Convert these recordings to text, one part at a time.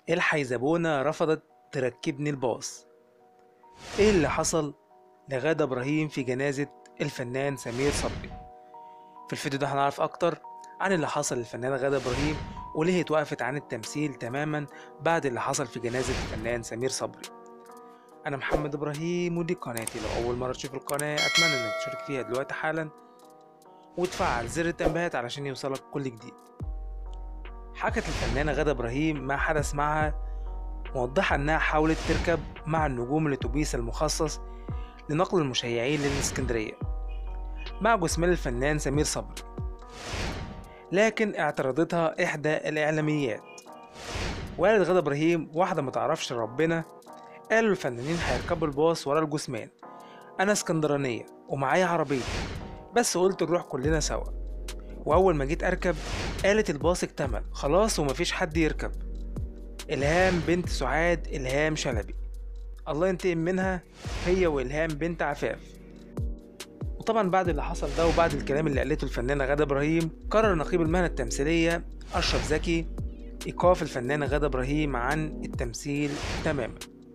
الحيزبونة رفضت تركبني الباص ايه اللي حصل لغادة ابراهيم في جنازة الفنان سمير صبري في الفيديو ده هنعرف اكتر عن اللي حصل للفنانة غادة ابراهيم وليه اتوقفت عن التمثيل تماما بعد اللي حصل في جنازة الفنان سمير صبري انا محمد ابراهيم ودي قناتي لو اول مرة تشوف القناة اتمنى انك تشترك فيها دلوقتي حالا وتفعل زر التنبيهات علشان يوصلك كل جديد حكت الفنانة غادة إبراهيم ما حدث معها موضحة إنها حاولت تركب مع النجوم الأتوبيس المخصص لنقل المشيعين للإسكندرية مع جثمان الفنان سمير صبري لكن اعترضتها إحدى الإعلاميات وقالت غادة إبراهيم واحدة متعرفش ربنا قالوا الفنانين هيركبوا الباص ورا الجثمان أنا اسكندرانية ومعايا عربيتي بس قلت نروح كلنا سوا وأول ما جيت أركب قالت الباص اكتمل خلاص ومفيش حد يركب إلهام بنت سعاد إلهام شلبي الله ينتقم منها هي وإلهام بنت عفاف وطبعا بعد اللي حصل ده وبعد الكلام اللي قالته الفنانة غادة إبراهيم قرر نقيب المهنة التمثيلية أشرف زكي إيقاف الفنانة غادة إبراهيم عن التمثيل تماما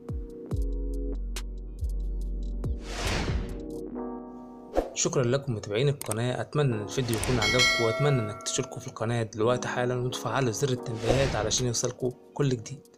شكرا لكم متابعين القناة أتمنى إن الفيديو يكون عجبكم وأتمنى إنك تشتركوا في القناة دلوقتي حالا وتفعلوا زر التنبيهات علشان يوصلكوا كل جديد